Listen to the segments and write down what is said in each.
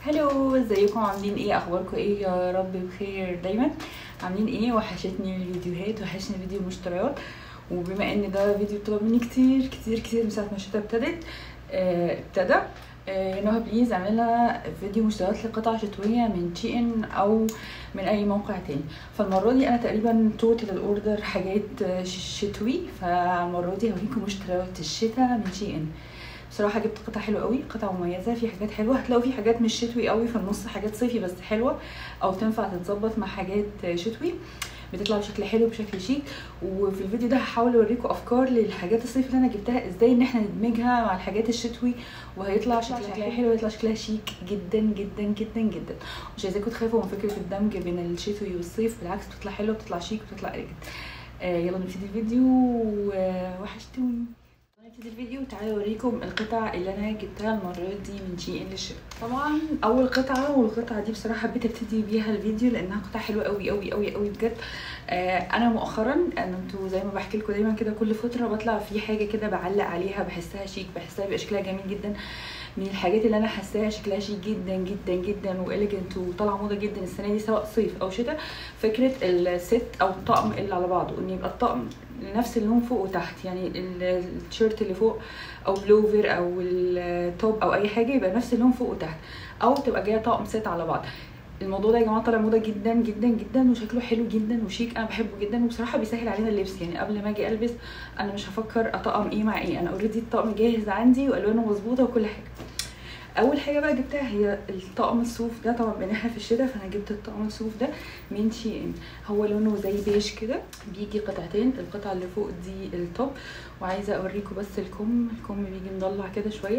هلو ازيكم عاملين ايه اخباركم ايه يا رب بخير دايما عاملين ايه وحشتني الفيديوهات وحشني فيديو المشتريات وبما ان ده فيديو طلب مني كتير كتير كتير من ساعه ما الشتا ابتدت آه، ابتدى آه، نهى بليز اعمل لنا فيديو مشتريات لقطع شتويه من شي ان او من اي موقع تاني فالمره دي انا تقريبا توتال الاوردر حاجات آه، ش- شتوي فالمره دي هوريكم مشتريات الشتاء من شي ان بصراحه جبت قطع حلوه قوي قطع مميزه في حاجات حلوه هتلاقوا في حاجات مش شتوي قوي في النص حاجات صيفي بس حلوه او تنفع تتظبط مع حاجات شتوي بتطلع بشكل حلو بشكل شيك وفي الفيديو ده هحاول اوريكم افكار للحاجات الصيفي اللي انا جبتها ازاي ان احنا ندمجها مع الحاجات الشتوي وهيطلع شكلها حلو وهيطلع شكلها شيك جدا جدا جدا جدا مش عايزاكم تخافوا من فكره الدمج بين الشتوي والصيف بالعكس بتطلع حلوه بتطلع شيك بتطلع ارجل آه يلا نبتدي الفيديو و- وحشتوني نبتدي الفيديو تعالوا اوريكم القطع اللي انا جبتها المره دي من جي ان للشتاء طبعا اول قطعه والقطعه دي بصراحه حبيت ابتدي بيها الفيديو لانها قطعه حلوه قوي قوي قوي قوي بجد آه انا مؤخرا انا انتوا زي ما بحكي لكم دايما كده كل فتره بطلع في حاجه كده بعلق عليها بحسها شيك بحسها بيبقى شكلها جميل جدا من الحاجات اللي انا حاساها شكلها شيك جدا جدا جدا واليجنت وطالعه موضه جدا السنه دي سواء صيف او شتاء فكره الست او الطقم اللي على بعضه ان يبقى الطقم نفس اللون فوق وتحت يعني ال- التيشيرت اللي فوق او بلوفر او التوب او اي حاجه يبقى نفس اللون فوق وتحت او تبقى جايه طقم ست على بعض الموضوع ده يا جماعه طالع موضه جدا جدا جدا وشكله حلو جدا وشيك انا بحبه جدا وبصراحه بيسهل علينا اللبس يعني قبل ما اجي البس انا مش هفكر اطقم ايه مع ايه انا اوريدي الطقم جاهز عندي والوانه مظبوطه وكل حاجه اول حاجه بقى جبتها هي الطقم الصوف ده طبعا بنحنا في الشتاء فانا جبت الطقم الصوف ده من شي ان هو لونه زي بيج كده بيجي قطعتين القطعه اللي فوق دي التوب وعايزه اوريكم بس الكم الكم بيجي مضلع كده شويه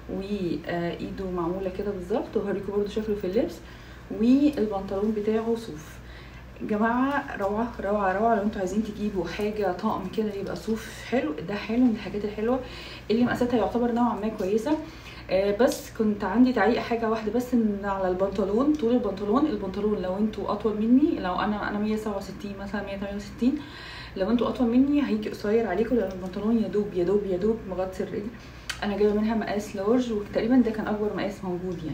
وايده معموله كده بالظبط وهوريكم برده شكله في اللبس والبنطلون بتاعه صوف جماعة روعة روعة روعة لو انتوا عايزين تجيبوا حاجة طقم كده يبقى صوف حلو ده حلو من الحاجات الحلوة اللي مقاساتها يعتبر نوعا ما كويسة آه، بس كنت عندي تعليق حاجه واحده بس ان على البنطلون طول البنطلون البنطلون لو انتوا اطول مني لو انا انا 167 مثلا 168 لو انتوا اطول مني هيجي قصير عليكم لان البنطلون يا دوب يا دوب يا دوب مغطي الرجل انا جايبه منها مقاس لارج وتقريبا ده كان اكبر مقاس موجود يعني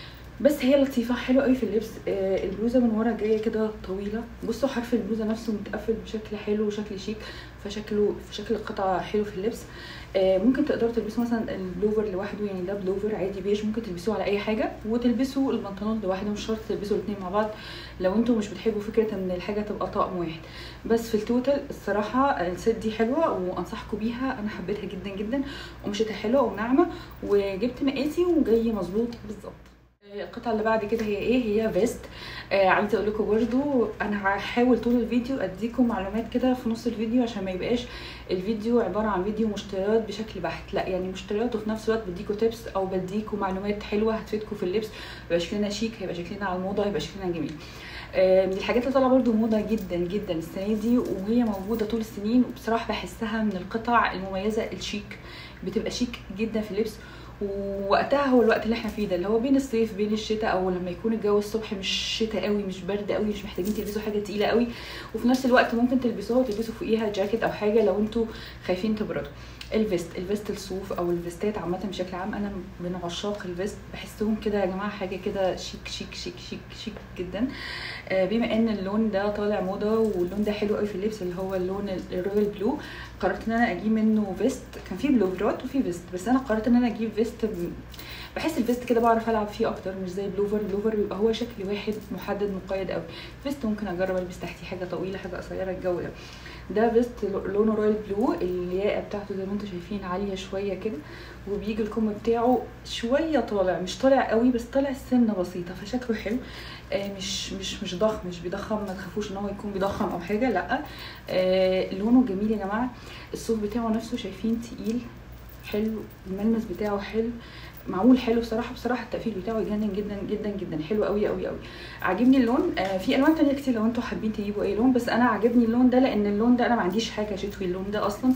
بس هي لطيفه حلوه قوي في اللبس آه البلوزه من ورا جايه كده طويله بصوا حرف البلوزه نفسه متقفل بشكل حلو وشكل شيك فشكله في شكل القطعه حلو في اللبس آه ممكن تقدروا تلبسوا مثلا البلوفر لوحده يعني ده بلوفر عادي بيج ممكن تلبسوه على اي حاجه وتلبسوا البنطلون لوحده مش شرط تلبسوا الاثنين مع بعض لو انتوا مش بتحبوا فكره ان الحاجه تبقى طقم واحد بس في التوتال الصراحه الست دي حلوه وانصحكم بيها انا حبيتها جدا جدا ومشيتها حلوه وناعمه وجبت مقاسي وجاي مظبوط بالظبط القطعه اللي بعد كده هي ايه هي فيست آه عايزه اقول لكم برده انا هحاول طول الفيديو اديكم معلومات كده في نص الفيديو عشان ما يبقاش الفيديو عباره عن فيديو مشتريات بشكل بحت لا يعني مشتريات وفي نفس الوقت بديكم تيبس او بديكم معلومات حلوه هتفيدكم في اللبس يبقى شكلنا شيك هيبقى شكلنا على الموضه هيبقى شكلنا جميل آه، من الحاجات اللي طالعه برده موضه جدا جدا السنه دي وهي موجوده طول السنين وبصراحه بحسها من القطع المميزه الشيك بتبقى شيك جدا في اللبس ووقتها هو الوقت اللي احنا فيه ده اللي هو بين الصيف بين الشتاء او لما يكون الجو الصبح مش شتاء قوي مش برد قوي مش محتاجين تلبسوا حاجه تقيله قوي وفي نفس الوقت ممكن تلبسوها وتلبسوا فوقيها جاكيت او حاجه لو انتوا خايفين تبردوا الفيست الفيست الصوف او الفيستات عامه بشكل عام انا من عشاق الفيست بحسهم كده يا جماعه حاجه كده شيك شيك شيك شيك شيك جدا آه، بما ان اللون ده طالع موضه واللون ده حلو قوي في اللبس اللي هو اللون الرويال بلو قررت ان انا اجيب منه فيست كان فيه بلوفرات وفيه فيست بس انا قررت ان انا اجيب فيست ب- بحس الفيست كده بعرف العب فيه اكتر مش زي بلوفر بلوفر بيبقى هو شكل واحد محدد مقيد قوي فيست ممكن اجرب البس تحتيه حاجه طويله حاجه قصيره الجو ده ده فيست لونه رويال بلو الياقه بتاعته زي ما انتم شايفين عاليه شويه كده وبيجي الكم بتاعه شويه طالع مش طالع قوي بس طالع سنه بسيطه فشكله حلو آه مش مش مش ضخم مش بيضخم ما تخافوش ان هو يكون بيضخم او حاجه لا آه لونه جميل يا جماعه الصوف بتاعه نفسه شايفين تقيل حلو الملمس بتاعه حلو معمول حلو بصراحه بصراحه التقفيل بتاعه يجنن جدا جدا جدا حلو قوي قوي قوي عاجبني اللون آه في الوان تانية كتير لو انتوا حابين تجيبوا اي لون بس انا عاجبني اللون ده لان اللون ده انا ما عنديش حاجه شتوي اللون ده اصلا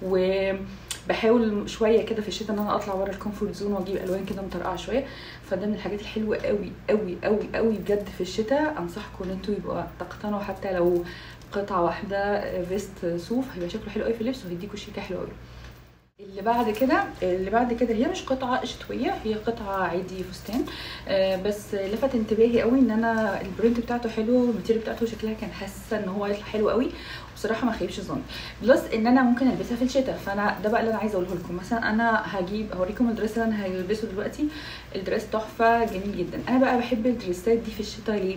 و بحاول شويه كده في الشتاء ان انا اطلع بره الكومفورت زون واجيب الوان كده مطرقعه شويه فده من الحاجات الحلوه قوي قوي قوي قوي بجد في الشتاء انصحكم ان انتوا يبقوا تقتنوا حتى لو قطعه واحده فيست صوف هيبقى شكله حلو قوي في اللبس وهيديكوا شيكه حلوه قوي اللي بعد كده اللي بعد كده هي مش قطعه شتويه هي قطعه عادي فستان آه، بس لفت انتباهي قوي ان انا البرنت بتاعته حلو والماتيريال بتاعته شكلها كان حاسه ان هو هيطلع حلو قوي بصراحه ما خيبش ظني بلس ان انا ممكن البسها في الشتاء فانا ده بقى اللي انا عايزه اقوله لكم مثلا انا هجيب هوريكم الدريس اللي انا هلبسه دلوقتي الدريس تحفه جميل جدا انا بقى بحب الدريسات دي في الشتاء ليه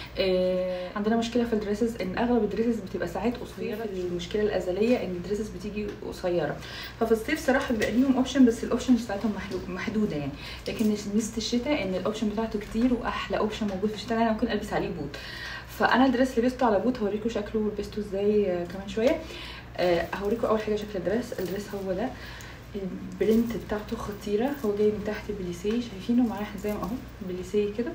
آه، عندنا مشكله في الدريسز ان اغلب الدريسز بتبقى ساعات قصيره المشكله الازليه ان الدريسز بتيجي قصيره ففي الصيف صراحه بيبقى ليهم اوبشن بس الاوبشنز بتاعتهم محدو- محدوده يعني لكن ميزه الشتاء ان الاوبشن بتاعته كتير واحلى اوبشن موجود في الشتاء انا ممكن البس عليه بوت فانا الدريس لبسته على بوت هوريكم شكله ولبسته ازاي آه، كمان شويه آه، هوريكم اول حاجه شكل الدريس الدريس هو ده البرنت بتاعته خطيره هو جاي من تحت بليسيه شايفينه معاه حزام اهو بليسيه كده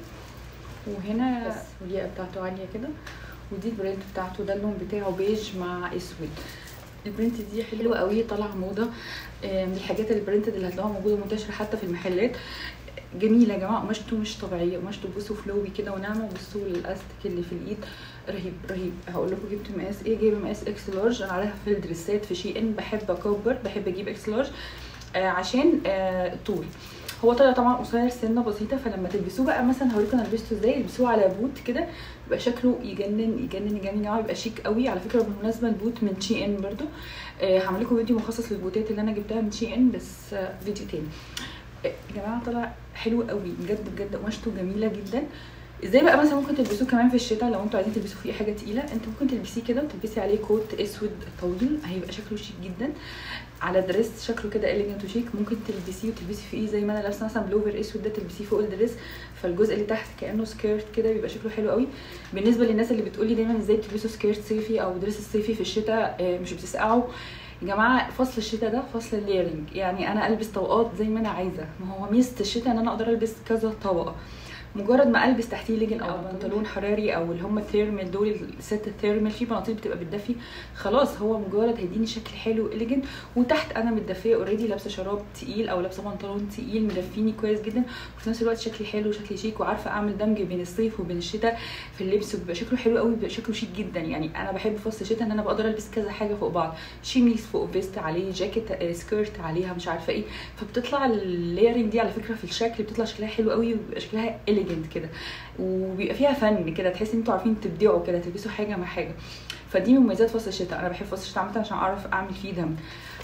وهنا بس والياقه بتاعته عاليه كده ودي البرنت بتاعته ده اللون بتاعه بيج مع اسود البرنت دي حلوه قوي طالعه موضه آه، من الحاجات البرنتد اللي هتلاقوها موجوده منتشره حتى في المحلات جميله يا جماعه قماشته مش طبيعيه قماشته بصوا فلوي كده وناعمه بصوا الاستك اللي في الايد رهيب رهيب هقول لكم جبت مقاس ايه جايبه مقاس اكس لارج انا عليها في الدريسات في شي ان بحب اكبر بحب اجيب اكس لارج آه عشان آه الطول هو طلع طبعا قصير سنه بسيطه فلما تلبسوه بقى مثلا هوريكم انا لبسته ازاي البسوه على بوت كده بيبقى شكله يجنن يجنن يجنن يا جماعه بيبقى شيك قوي على فكره بالمناسبه البوت من شي ان برده آه هعمل لكم فيديو مخصص للبوتات اللي انا جبتها من شي ان بس آه فيديو تاني آه، يا جماعه طلع حلو قوي بجد بجد قماشته جميله جدا ازاي بقى مثلا ممكن تلبسوه كمان في الشتاء لو انتوا عايزين تلبسوا فيه حاجه تقيله انت ممكن تلبسيه كده وتلبسي عليه كوت اسود طويل هيبقى شكله شيك جدا على دريس شكله كده اليجنت وشيك ممكن تلبسيه وتلبسي فيه زي ما انا لابسه مثلا بلوفر اسود ده تلبسيه فوق الدريس فالجزء اللي تحت كانه سكيرت كده بيبقى شكله حلو قوي بالنسبه للناس اللي بتقولي دايما ازاي بتلبسوا سكيرت صيفي او دريس الصيفي في الشتاء آه، مش بتسقعوا يا جماعه فصل الشتاء ده فصل الليرنج يعني انا البس طبقات زي ما انا عايزه ما هو ميزه الشتاء ان انا اقدر البس كذا طبقه مجرد ما البس تحتيه ليجن او بنطلون حراري او اللي هم الثيرمال دول الست الثيرمال في بناطيل بتبقى بتدفي خلاص هو مجرد هيديني شكل حلو اليجن وتحت انا متدفيه اوريدي لابسه شراب تقيل او لابسه بنطلون تقيل مدفيني كويس جدا وفي نفس الوقت شكلي حلو وشكلي شيك وعارفه اعمل دمج بين الصيف وبين الشتاء في اللبس وبيبقى شكله حلو قوي بيبقى شكله شيك جدا يعني انا بحب فصل الشتاء ان انا بقدر البس كذا حاجه فوق بعض شيميز فوق فيست عليه جاكيت آه، سكيرت عليها مش عارفه ايه فبتطلع الليرنج دي على فكره في الشكل بتطلع شكلها حلو قوي وبيبقى شكلها اليجنت كده وبيبقى فيها فن كده تحسي ان انتوا عارفين تبدعوا كده تلبسوا حاجه مع حاجه فدي من مميزات فصل الشتاء انا بحب فصل الشتاء عامه عشان اعرف اعمل فيه دمج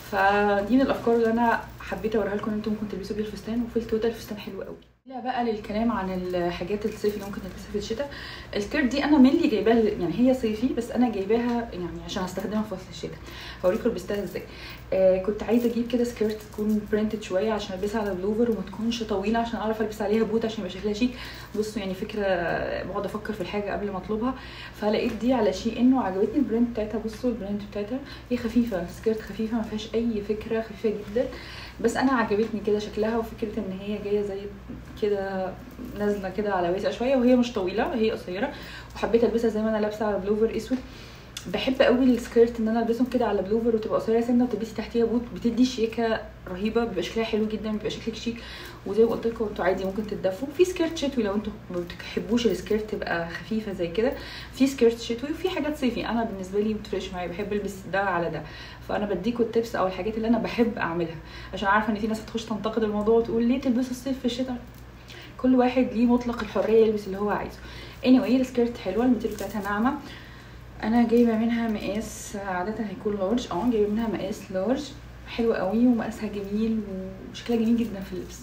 فدي من الافكار اللي انا حبيت اوريها لكم ان انتم ممكن تلبسوا بيها الفستان وفي التوتال الفستان حلو قوي لا بقى للكلام عن الحاجات الصيف اللي ممكن تلبسها في الشتاء السكيرت دي انا ملي جايباها يعني هي صيفي بس انا جايباها يعني عشان استخدمها في فصل الشتاء هوريكم لبستها ازاي آه كنت عايزه اجيب كده سكيرت تكون برينتد شويه عشان البسها على بلوفر وما تكونش طويله عشان اعرف البس عليها بوت عشان يبقى شكلها شيك بصوا يعني فكره بقعد افكر في الحاجه قبل ما اطلبها فلقيت دي على شي ان وعجبتني البرنت بتاعتها بصوا البرنت بتاعتها هي خفيفه سكيرت خفيفه ما فيهاش اي فكره خفيفه جدا بس انا عجبتني كده شكلها وفكره ان هي جايه زي كده نازله كده على واسع شويه وهي مش طويله هي قصيره وحبيت البسها زي ما انا لابسه على بلوفر اسود بحب قوي السكيرت ان انا البسهم كده على بلوفر وتبقى قصيره سنه وتلبسي تحتيها بوت بتدي شياكه رهيبه بيبقى شكلها حلو جدا بيبقى شكلك شيك وزي ما قلت لكم انتوا عادي ممكن تتدفوا في سكيرت شتوي لو انتوا ما بتحبوش السكيرت تبقى خفيفه زي كده في سكيرت شتوي وفي حاجات صيفي انا بالنسبه لي ما بتفرقش معايا بحب البس ده على ده فانا بديكوا التبس او الحاجات اللي انا بحب اعملها عشان عارفه ان في ناس هتخش تنتقد الموضوع وتقول ليه تلبسوا الصيف في الشتاء كل واحد ليه مطلق الحريه يلبس اللي هو عايزه anyway السكيرت حلوه الماتيريال بتاعتها ناعمه انا جايبه منها مقاس عاده هيكون لارج اه جايبه منها مقاس لارج حلو قوي ومقاسها جميل وشكلها جميل جدا في اللبس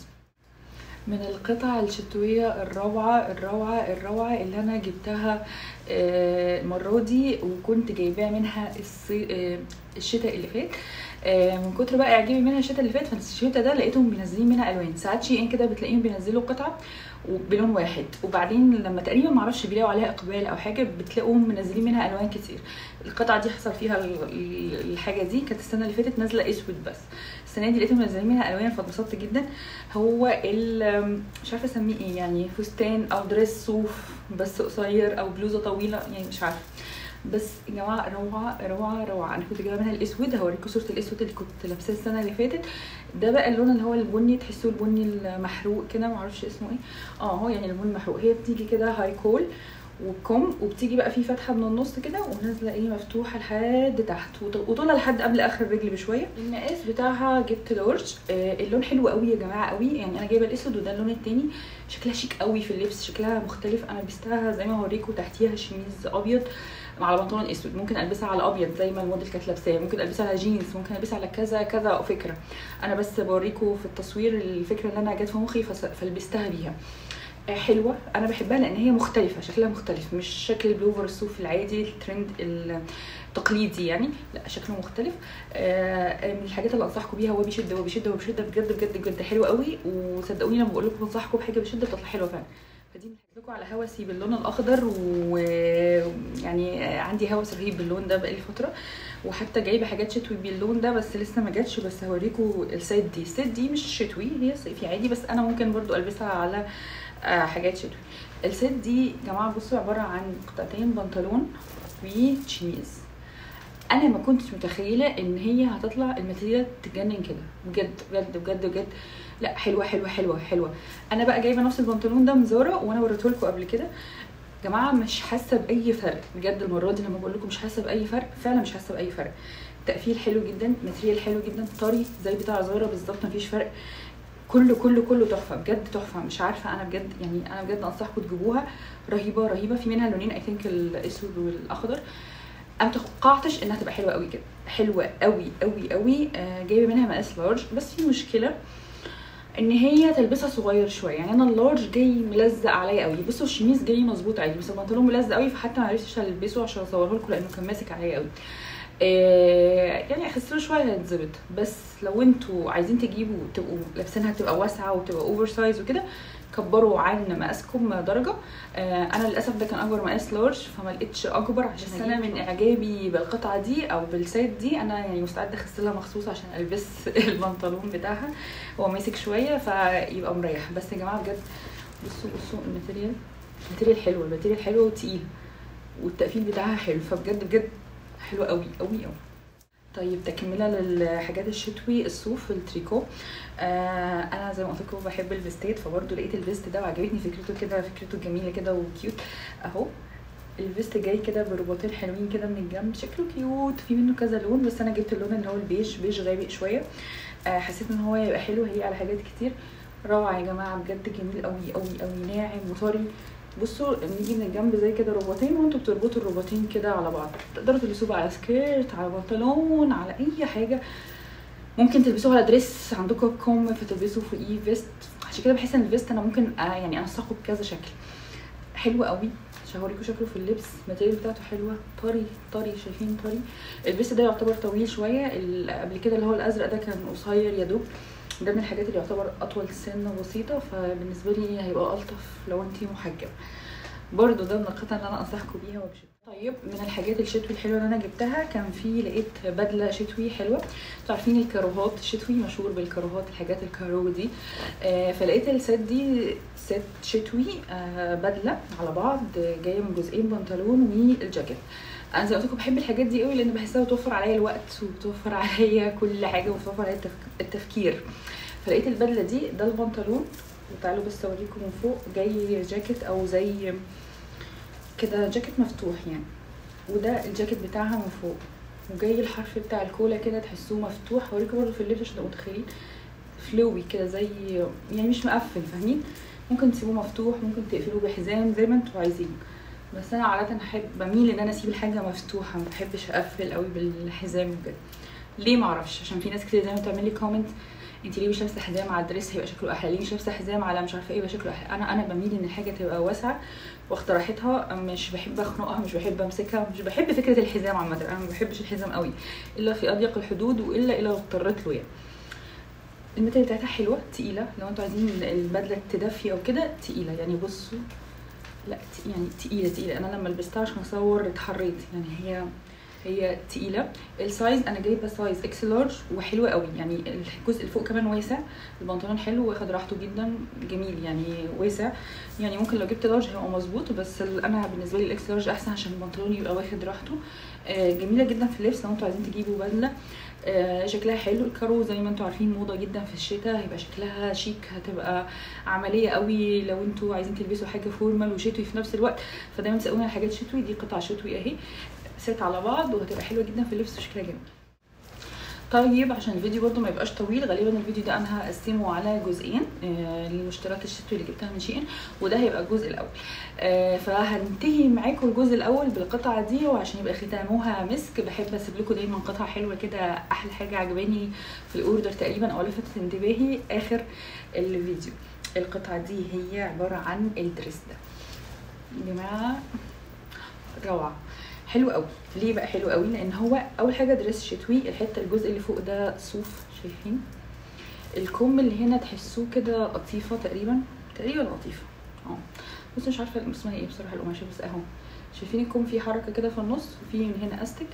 من القطع الشتوية الروعة الروعة الروعة اللي أنا جبتها آه، المرة دي وكنت جايباها منها الصي... آه، الشتاء اللي فات آه، من كتر بقى اعجابي منها الشتاء اللي فات فالشتاء ده لقيتهم بينزلين منها الوان ساعات شي ان كده بتلاقيهم بينزلوا قطعه بلون واحد وبعدين لما تقريبا معرفش بيلاقوا عليها اقبال او حاجه بتلاقوهم منزلين منها الوان كتير القطعه دي حصل فيها ال- ال- الحاجه دي كانت السنه اللي فاتت نازله اسود بس السنه دي لقيتهم منزلين منها الوان فاتبسطت جدا هو ال مش عارفه اسميه ايه يعني فستان او دريس صوف بس قصير او بلوزه طويله يعني مش عارفه بس يا جماعه روعه روعه روعه انا كنت جايبه منها الاسود هوريكم صوره الاسود اللي كنت لابساه السنه اللي فاتت ده بقى اللون اللي هو البني تحسوه البني المحروق كده معرفش اسمه ايه اه هو يعني البني المحروق هي بتيجي كده هاي كول والكم وبتيجي بقى في فتحه من النص كده ونازله ايه مفتوحه لحد تحت وط- وطولها لحد قبل اخر الرجل بشويه المقاس بتاعها جبت لارج آه اللون حلو قوي يا جماعه قوي يعني انا جايبه الاسود وده اللون التاني شكلها شيك قوي في اللبس شكلها مختلف انا لبستها زي ما هوريكم تحتيها شميز ابيض على بنطلون اسود ممكن البسها على ابيض زي ما الموديل كانت لابساه ممكن البسها على جينز ممكن البسها على كذا كذا فكره انا بس بوريكم في التصوير الفكره اللي انا جت في مخي فس- فلبستها بيها آه، حلوه انا بحبها لان هي مختلفه شكلها مختلف مش شكل البلوفر الصوف العادي الترند التقليدي يعني لا شكله مختلف آه، من الحاجات اللي انصحكم بيها هو بيشد هو بيشد هو بيشد بجد بجد بجد حلو قوي وصدقوني لما بقول لكم بنصحكم بحاجه بشده بتطلع حلوه فعلا فدي من لكم على هوسي باللون الاخضر ويعني عندي هوس رهيب باللون ده بقالي فتره وحتى جايبه حاجات شتوي باللون ده بس لسه ما جاتش بس هوريكم السيت دي السيت دي مش شتوي هي صيفي عادي بس انا ممكن برضو البسها على آه، حاجات شتوي السيت دي يا جماعه بصوا عباره عن قطعتين بنطلون وشميز انا ما كنتش متخيله ان هي هتطلع الماتيريال تجنن كده بجد بجد بجد بجد لا حلوه حلوه حلوه حلوه انا بقى جايبه نفس البنطلون ده من زارا وانا وريته لكم قبل كده جماعه مش حاسه باي فرق بجد المره دي لما بقول لكم مش حاسه باي فرق فعلا مش حاسه باي فرق تقفيل حلو جدا ماتريال حلو جدا طري زي بتاع زارا بالظبط مفيش فرق كله كله كله تحفه بجد تحفه مش عارفه انا بجد يعني انا بجد انصحكم تجيبوها رهيبه رهيبه في منها لونين اي ثينك الاسود والاخضر انا متوقعتش انها تبقى حلوه قوي كده حلوه قوي قوي قوي آه جايبه منها مقاس لارج بس في مشكله ان هي تلبسها صغير شويه يعني انا اللارج جاي ملزق عليا قوي بصوا الشميز جاي مظبوط عادي بس البنطلون ملزق قوي فحتى ما عرفتش البسه عشان اصوره لكم لانه كان ماسك عليا قوي آه يعني اخسره شويه هيتظبط بس لو انتوا عايزين تجيبوا تبقوا لابسينها تبقى واسعه وتبقى اوفر سايز وكده كبروا عن مقاسكم درجه آه انا للاسف ده كان اكبر مقاس لارج فما لقيتش اكبر عشان بس انا من اعجابي بالقطعه دي او بالسيت دي انا يعني مستعده اغسلها مخصوص عشان البس البنطلون بتاعها هو ماسك شويه فيبقى مريح بس يا جماعه بجد بصوا بصوا الماتيريال الماتيريال حلوه الماتيريال حلوه وتقيل والتقفيل بتاعها حلو فبجد بجد حلوه قوي قوي قوي طيب تكمله للحاجات الشتوي الصوف التريكو آه انا زي ما قلت لكم بحب الفيستات فبرضه لقيت الفيست ده وعجبتني فكرته كده فكرته جميله كده وكيوت اهو الفيست جاي كده برباطين حلوين كده من الجنب شكله كيوت في منه كذا لون بس انا جبت اللون اللي هو البيج بيج غامق شويه آه حسيت ان هو يبقى حلو هي على حاجات كتير روعه يا جماعه بجد جميل قوي قوي قوي ناعم وطري بصوا نيجي من الجنب زي كده رباطين وانتوا بتربطوا الرباطين كده على بعض تقدروا تلبسوه بقى على سكيرت على بنطلون على اي حاجه ممكن تلبسوه على دريس عندكم كم فتلبسوا فوقيه فيست عشان كده بحس ان الفيست انا ممكن آه يعني انسقه بكذا شكل حلو قوي عشان اوريكم شكله في اللبس الماتيريال بتاعته حلوه طري طري شايفين طري الفيست ده يعتبر طويل شويه ال- قبل كده اللي هو الازرق ده كان قصير يا دوب ده من الحاجات اللي يعتبر اطول سنه بسيطه فبالنسبه لي هيبقى الطف لو انتي محجبه برضو ده من القطع اللي انا انصحكم بيها وبشده طيب من الحاجات الشتوي الحلوه اللي انا جبتها كان في لقيت بدله شتوي حلوه انتوا عارفين الكاروهات الشتوي مشهور بالكاروهات الحاجات الكارو دي آه فلقيت الست دي ست شتوي آه بدله على بعض آه، جايه من جزئين بنطلون والجاكيت انا زي ما قلت لكم بحب الحاجات دي قوي لان بحسها بتوفر عليا الوقت وبتوفر عليا كل حاجه وبتوفر عليا التفك- التفكير فلقيت البدله دي ده البنطلون وتعالوا بس اوريكم من فوق جاي جاكيت او زي كده جاكيت مفتوح يعني وده الجاكيت بتاعها من فوق وجاي الحرف بتاع الكولا كده تحسوه مفتوح هوريكم برضه في اللبس عشان تبقوا متخيلين فلوي كده زي يعني مش مقفل فاهمين ممكن تسيبوه مفتوح ممكن تقفلوه بحزام زي ما انتوا عايزين بس انا عاده احب بميل ان انا اسيب الحاجه مفتوحه ما بحبش اقفل قوي بالحزام وكده ليه معرفش عشان في ناس كتير دايما تعمل لي كومنت انت ليه مش لابسه حزام على الدريس هيبقى شكله احلى ليه مش لابسه حزام على مش عارفه ايه يبقى شكله احلى انا انا بميل ان الحاجه تبقى واسعه واخد راحتها مش بحب اخنقها مش بحب امسكها مش بحب فكره الحزام عامه انا ما بحبش الحزام قوي الا في اضيق الحدود والا الا لو اضطريت له يعني الماتيريال بتاعتها حلوه تقيله لو انتوا عايزين البدله تدفي او كده تقيله يعني بصوا لا ت- يعني تقيله تقيله انا لما لبستها عشان اصور اتحريت يعني هي هي تقيله السايز انا جايبه سايز اكس لارج وحلوه قوي يعني الجزء اللي فوق كمان واسع البنطلون حلو واخد راحته جدا جميل يعني واسع يعني ممكن لو جبت لارج هيبقى مظبوط بس ال- انا بالنسبه لي الاكس لارج احسن عشان البنطلون يبقى واخد راحته آه، جميله جدا في اللبس لو انتوا عايزين تجيبوا بدله آه، شكلها حلو الكارو زي ما انتوا عارفين موضه جدا في الشتاء هيبقى شكلها شيك هتبقى عمليه قوي لو انتوا عايزين تلبسوا حاجه فورمال وشتوي في نفس الوقت فدايما تسالوني على حاجات شتوي دي قطع شتوي اهي ست على بعض وهتبقى حلوه جدا في اللبس وشكلها جميل طيب عشان الفيديو برضو ما يبقاش طويل غالبا الفيديو ده انا هقسمه على جزئين آه للمشتريات الشتوي اللي جبتها من شين وده هيبقى الجزء الاول آه فهنتهي معاكم الجزء الاول بالقطعه دي وعشان يبقى ختامها مسك بحب اسيب لكم دايما قطعه حلوه كده احلى حاجه عجباني في الاوردر تقريبا او لفتت انتباهي اخر الفيديو القطعه دي هي عباره عن الدريس ده يا جماعه روعه حلو قوي ليه بقى حلو قوي لان هو اول حاجه دريس شتوي الحته الجزء اللي فوق ده صوف شايفين الكم اللي هنا تحسوه كده قطيفه تقريبا تقريبا قطيفه اه بس مش عارفه اسمها ايه بصراحه القماشه بس اهو شايفين الكم فيه حركه كده في النص وفي من هنا استك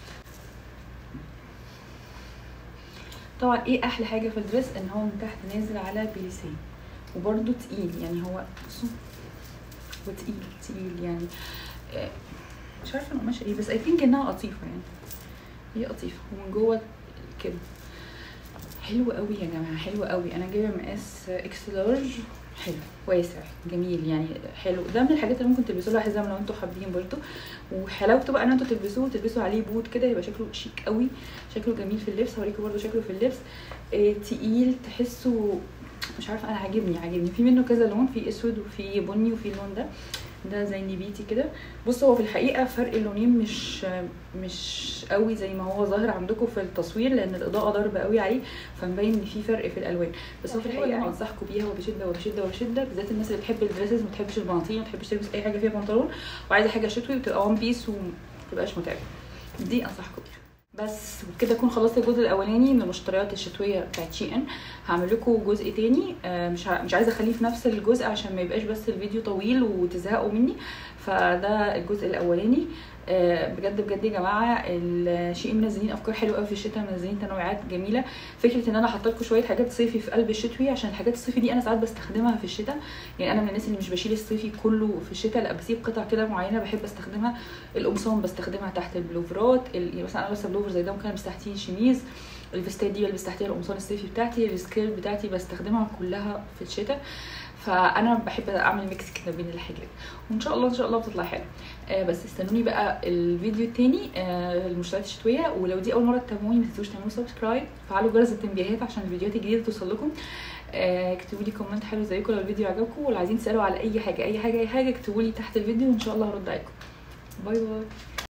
طبعا ايه احلى حاجه في الدريس ان هو من تحت نازل على بليسيه وبرده تقيل يعني هو بصوا وتقيل تقيل يعني آه، مش عارفه القماشه ايه بس اي ثينك انها قطيفه يعني هي قطيفه ومن جوه كده حلو قوي يا جماعه حلو قوي انا جايبه مقاس اكس لارج حلو واسع جميل يعني حلو ده من الحاجات اللي ممكن تلبسوا لها حزام لو انتوا حابين برضو وحلاوته بقى ان انتوا تلبسوه تلبسوا عليه بوت كده يبقى شكله شيك قوي شكله جميل في اللبس هوريكم برضو شكله في اللبس اه تقيل تحسه مش عارفه انا عاجبني عاجبني في منه كذا لون في اسود وفي بني وفي اللون ده ده زي نبيتي كده بص هو في الحقيقه فرق اللونين مش مش قوي زي ما هو ظاهر عندكم في التصوير لان الاضاءه ضاربه قوي عليه فمبين ان في فرق في الالوان بس هو في الحقيقه انا انصحكم بيها وبشده وبشده وبشده بالذات الناس اللي بتحب الدريسز ما بتحبش البناطيل ما بتحبش تلبس اي حاجه فيها بنطلون وعايزه حاجه شتوي وتبقى وان بيس وما تبقاش متعبه دي انصحكم بيها بس وكده اكون خلصت الجزء الاولاني من المشتريات الشتويه بتاعت شي ان هعمل لكم جزء تاني آه، مش ع- مش عايزه اخليه في نفس الجزء عشان ما يبقاش بس الفيديو طويل وتزهقوا مني فده الجزء الاولاني آه، بجد بجد يا جماعه الشيء منزلين افكار حلوه قوي في الشتاء منزلين تنوعات جميله فكره ان انا حاطه لكم شويه حاجات صيفي في قلب الشتوي عشان الحاجات الصيفي دي انا ساعات بستخدمها في الشتاء يعني انا من الناس اللي مش بشيل الصيفي كله في الشتاء لا بسيب قطع كده معينه بحب استخدمها القمصان بستخدمها تحت البلوفرات ال- يعني مثلا انا لابسه بلوفر زي ده ممكن البس تحتيه شميز الفيستات دي بلبس تحتيها القمصان الصيفي بتاعتي السكيرت بتاعتي بستخدمها كلها في الشتاء فانا بحب اعمل ميكس كده بين الحاجات وان شاء الله ان شاء الله بتطلع حلو آه بس استنوني بقى الفيديو التاني آه المشتريات الشتويه ولو دي اول مره تتابعوني ما تنسوش تعملوا سبسكرايب فعلوا جرس التنبيهات عشان الفيديوهات الجديده توصل لكم آه، اكتبوا لي كومنت حلو زيكم لو الفيديو عجبكم ولو عايزين تسالوا على اي حاجه اي حاجه اي حاجه اكتبوا لي تحت الفيديو وان شاء الله هرد عليكم باي باي